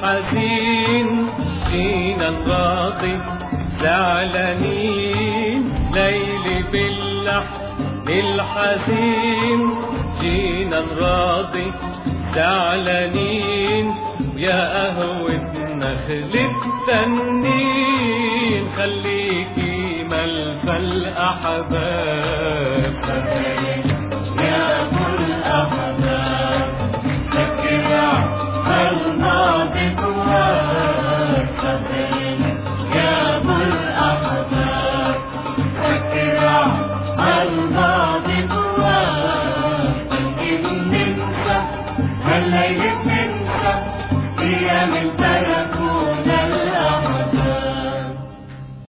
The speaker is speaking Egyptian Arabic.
للحزين جينا راضي زعلانين ليل باللحن الحزين جينا راضي زعلانين يا قهوة نخل التنين خليكي ملفى الأحباب يا أبو الأحباب ذكر الماضي جواك يا أبو الأحباب ذكر الماضي